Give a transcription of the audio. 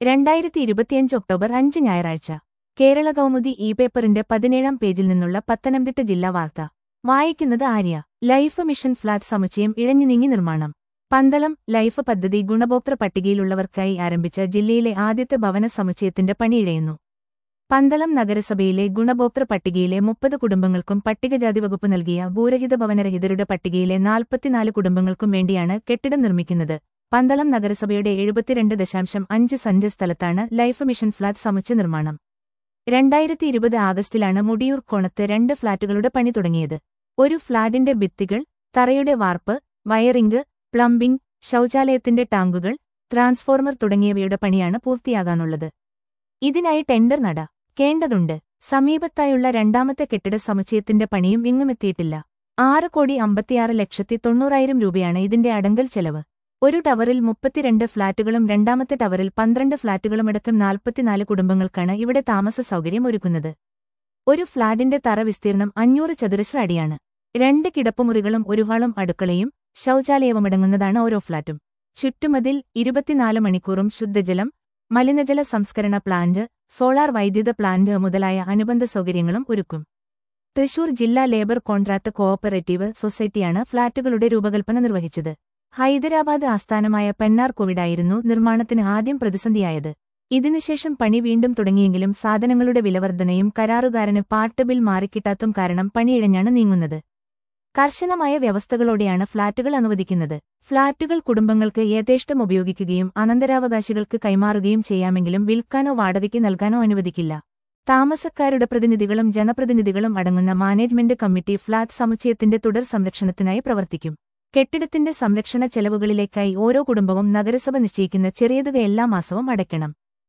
രണ്ടായിരത്തി ഇരുപത്തിയഞ്ച് ഒക്ടോബർ അഞ്ച് ഞായറാഴ്ച കേരള കൗമുദി ഇ പേപ്പറിന്റെ പതിനേഴാം പേജിൽ നിന്നുള്ള പത്തനംതിട്ട ജില്ലാ വാർത്ത വായിക്കുന്നത് ആര്യ ലൈഫ് മിഷൻ ഫ്ളാറ്റ് സമുച്ചയം ഇഴഞ്ഞു നീങ്ങി നിർമ്മാണം പന്തളം ലൈഫ് പദ്ധതി ഗുണഭോക്തൃ പട്ടികയിലുള്ളവർക്കായി ആരംഭിച്ച ജില്ലയിലെ ആദ്യത്തെ ഭവന സമുച്ചയത്തിന്റെ പണിയിഴയുന്നു പന്തളം നഗരസഭയിലെ ഗുണഭോക്തൃ പട്ടികയിലെ മുപ്പത് കുടുംബങ്ങൾക്കും പട്ടികജാതി വകുപ്പ് നൽകിയ ഭൂരഹിത ഭവനരഹിതരുടെ പട്ടികയിലെ നാൽപ്പത്തിനാല് കുടുംബങ്ങൾക്കും വേണ്ടിയാണ് കെട്ടിടം നിർമ്മിക്കുന്നത് പന്തളം നഗരസഭയുടെ എഴുപത്തിരണ്ട് ദശാംശം അഞ്ച് സെന്റ് സ്ഥലത്താണ് ലൈഫ് മിഷൻ ഫ്ളാറ്റ് സമുച്ചയ നിർമ്മാണം രണ്ടായിരത്തി ഇരുപത് ആഗസ്റ്റിലാണ് മുടിയൂർ കോണത്ത് രണ്ട് ഫ്ളാറ്റുകളുടെ പണി തുടങ്ങിയത് ഒരു ഫ്ളാറ്റിന്റെ ഭിത്തികൾ തറയുടെ വാർപ്പ് വയറിംഗ് പ്ലംബിംഗ് ശൗചാലയത്തിന്റെ ടാങ്കുകൾ ട്രാൻസ്ഫോർമർ തുടങ്ങിയവയുടെ പണിയാണ് പൂർത്തിയാകാനുള്ളത് ഇതിനായി ടെൻഡർ നട കേണ്ടതുണ്ട് സമീപത്തായുള്ള രണ്ടാമത്തെ കെട്ടിട സമുച്ചയത്തിന്റെ പണിയും ഇങ്ങുമെത്തിയിട്ടില്ല ആറ് കോടി അമ്പത്തിയാറ് ലക്ഷത്തി തൊണ്ണൂറായിരം രൂപയാണ് ഇതിന്റെ അടങ്കൽ ചെലവ് ഒരു ടവറിൽ മുപ്പത്തിരണ്ട് ഫ്ളാറ്റുകളും രണ്ടാമത്തെ ടവറിൽ പന്ത്രണ്ട് ഫ്ളാറ്റുകളുമടക്കം നാൽപ്പത്തിനാല് കുടുംബങ്ങൾക്കാണ് ഇവിടെ താമസ സൗകര്യം ഒരുക്കുന്നത് ഒരു ഫ്ളാറ്റിന്റെ തറ വിസ്തീർണം അഞ്ഞൂറ് ചതുരശ്ര അടിയാണ് രണ്ട് കിടപ്പുമുറികളും ഒരു ഹാളും അടുക്കളയും ശൗചാലയവുമടങ്ങുന്നതാണ് ഓരോ ഫ്ളാറ്റും ചുറ്റുമതിൽ ഇരുപത്തിനാല് മണിക്കൂറും ശുദ്ധജലം മലിനജല സംസ്കരണ പ്ലാന്റ് സോളാർ വൈദ്യുത പ്ലാന്റ് മുതലായ അനുബന്ധ സൗകര്യങ്ങളും ഒരുക്കും തൃശൂർ ജില്ലാ ലേബർ കോൺട്രാക്ട് കോഓപ്പറേറ്റീവ് സൊസൈറ്റിയാണ് ഫ്ളാറ്റുകളുടെ രൂപകൽപ്പന നിർവഹിച്ചത് ഹൈദരാബാദ് ആസ്ഥാനമായ പെന്നാർ കോവിഡായിരുന്നു നിർമ്മാണത്തിന് ആദ്യം പ്രതിസന്ധിയായത് ഇതിനുശേഷം പണി വീണ്ടും തുടങ്ങിയെങ്കിലും സാധനങ്ങളുടെ വിലവർദ്ധനയും കരാറുകാരന് പാട്ട് ബിൽ മാറിക്കിട്ടാത്തും കാരണം പണിയിഴഞ്ഞാണ് നീങ്ങുന്നത് കർശനമായ വ്യവസ്ഥകളോടെയാണ് ഫ്ളാറ്റുകൾ അനുവദിക്കുന്നത് ഫ്ളാറ്റുകൾ കുടുംബങ്ങൾക്ക് യഥേഷ്ടം ഉപയോഗിക്കുകയും അനന്തരാവകാശികൾക്ക് കൈമാറുകയും ചെയ്യാമെങ്കിലും വിൽക്കാനോ വാടകയ്ക്ക് നൽകാനോ അനുവദിക്കില്ല താമസക്കാരുടെ പ്രതിനിധികളും ജനപ്രതിനിധികളും അടങ്ങുന്ന മാനേജ്മെന്റ് കമ്മിറ്റി ഫ്ളാറ്റ് സമുച്ചയത്തിന്റെ തുടർ സംരക്ഷണത്തിനായി പ്രവർത്തിക്കും കെട്ടിടത്തിന്റെ സംരക്ഷണ ചെലവുകളിലേക്കായി ഓരോ കുടുംബവും നഗരസഭ നിശ്ചയിക്കുന്ന ചെറിയതുക എല്ലാ മാസവും അടയ്ക്കണം